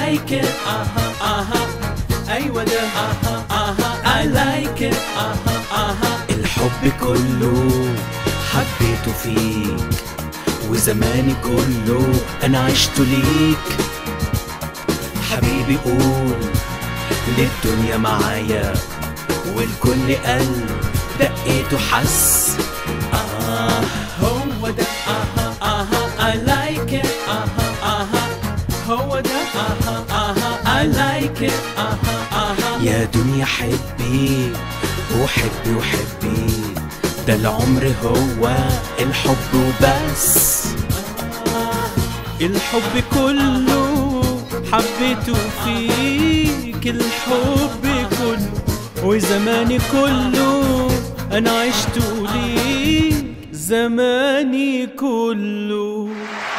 like it اها اها ايوه ده اها اها I like it اها اها الحب كله حبيته فيك وزماني كله انا عشت ليك حبيبي قول للدنيا معايا والكل قلب دقيته حس آه هو ده آها آها I like it آها آها هو ده آها آها I like it آها آها يا دنيا حبي وحبي وحبي ده العمر هو الحب وبس الحب كله حبيته فيك الحب كله وزماني كله انا عشت ليك زماني كله